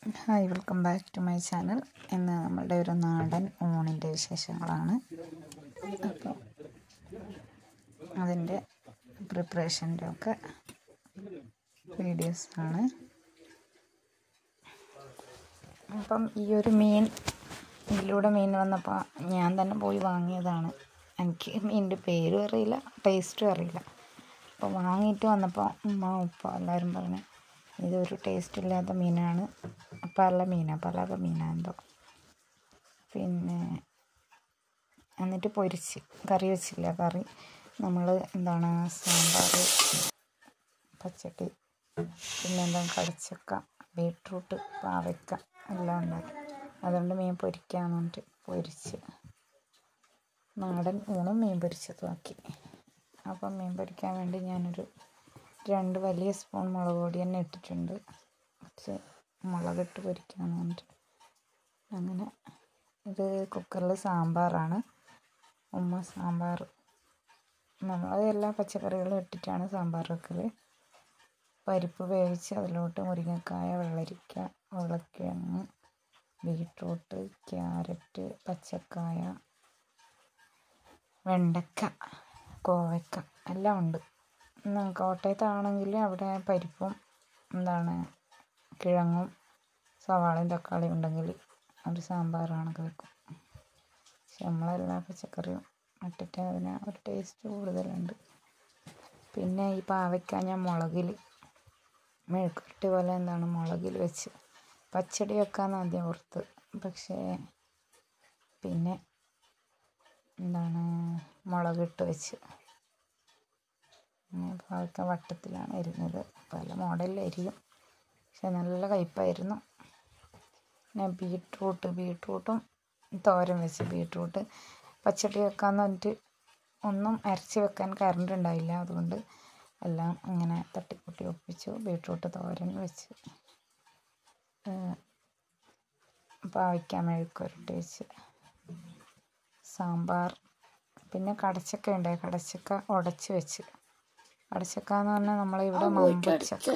hi welcome back to my channel ഇന്ന് നമ്മളുടെ ഒരു നാടൻ ഊണിൻ്റെ വിശേഷങ്ങളാണ് അപ്പോൾ അതിൻ്റെ പ്രിപ്പറേഷൻ്റെ ഒക്കെ വീഡിയോസാണ് അപ്പം ഈ ഒരു മീൻ ഇതിലൂടെ മീൻ വന്നപ്പോൾ ഞാൻ തന്നെ പോയി വാങ്ങിയതാണ് എനിക്ക് മീനിൻ്റെ പേരും അറിയില്ല ടേസ്റ്റും അറിയില്ല അപ്പോൾ വാങ്ങിയിട്ട് വന്നപ്പോൾ ഉമ്മ ഉപ്പ എല്ലാവരും പറഞ്ഞു ഇതൊരു ടേസ്റ്റ് ഇല്ലാത്ത മീനാണ് പല മീനാണ് പല മീനാണ് എന്തോ പിന്നെ എന്നിട്ട് പൊരിച്ച് കറി വെച്ചില്ല കറി നമ്മൾ എന്താണ് സാമ്പാർ പച്ചട്ടി പിന്നെ എന്താ കടിച്ചക്ക ബീട്രൂട്ട് പാവയ്ക്ക എല്ലാം ഉണ്ടാക്കി അതുകൊണ്ട് മീൻ പൊരിക്കാന്ന് പറഞ്ഞിട്ട് പൊരിച്ച് നാടൻ ഊണും മീൻ പൊരിച്ചതും ആക്കി അപ്പം മീൻ പൊരിക്കാൻ വേണ്ടി ഞാനൊരു രണ്ട് വലിയ സ്പൂൺ മുളക് പൊടി തന്നെ ഇട്ടിട്ടുണ്ട് കുറച്ച് മുളകിട്ട് പൊരിക്കാമെന്ന് പറഞ്ഞിട്ട് അങ്ങനെ ഇത് കുക്കറിൽ സാമ്പാറാണ് ഉമ്മ സാമ്പാർ നമ്മൾ എല്ലാ പച്ചക്കറികളും ഇട്ടിട്ടാണ് സാമ്പാർ വെക്കൽ പരിപ്പ് വേവിച്ച് അതിലോട്ട് മുരിങ്ങക്കായ വെള്ളരിക്ക ഉരുളക്കിഴങ്ങ് ബീട്രൂട്ട് ക്യാരറ്റ് പച്ചക്കായ വെണ്ടക്ക കോവയ്ക്ക എല്ലാം ഉണ്ട് കോട്ടയത്താണെങ്കിൽ അവിടെ പരിപ്പും എന്താണ് കിഴങ്ങും സവാളയും തക്കാളിയും ഉണ്ടെങ്കിൽ ഒരു സാമ്പാറാണൊക്കെ വെക്കും പക്ഷെ നമ്മളെല്ലാ പച്ചക്കറിയും ഇട്ടിട്ട് അതിന് ഒരു ടേസ്റ്റ് കൂടുതലുണ്ട് പിന്നെ ഈ പാവയ്ക്ക ഞാൻ മുളകിൽ മെഴുക്കുരുട്ടി പോലെ എന്താണ് മുളകിൽ വെച്ച് പച്ചടി വെക്കാമെന്ന് ആദ്യം ഓർത്ത് പക്ഷേ പിന്നെ എന്താണ് മുളകിട്ട് വെച്ച് പാവയ്ക്ക വട്ടത്തിലാണ് എരിഞ്ഞത് പല മോഡലിലായിരിക്കും പക്ഷെ നല്ല കയ്പ്പായിരുന്നു പിന്നെ ബീട്രൂട്ട് ബീട്രൂട്ടും തോരൻ വെച്ച് ബീട്രൂട്ട് പച്ചടി വെക്കാമെന്ന് പറഞ്ഞിട്ട് ഒന്നും അരച്ച് വെക്കാൻ കറണ്ട് ഉണ്ടായില്ല അതുകൊണ്ട് എല്ലാം ഇങ്ങനെ തട്ടിക്കൂട്ടി ഒപ്പിച്ചു ബീട്രൂട്ട് തോരൻ വെച്ച് പാവയ്ക്ക മെഴുക്കുരട്ടി വെച്ച് സാമ്പാർ പിന്നെ കടച്ചക്ക ഉണ്ടായി കടച്ചക്ക ഉടച്ച് വെച്ച് കടച്ചക്ക എന്ന് പറഞ്ഞാൽ നമ്മളിവിടെ മമ്പച്ചക്ക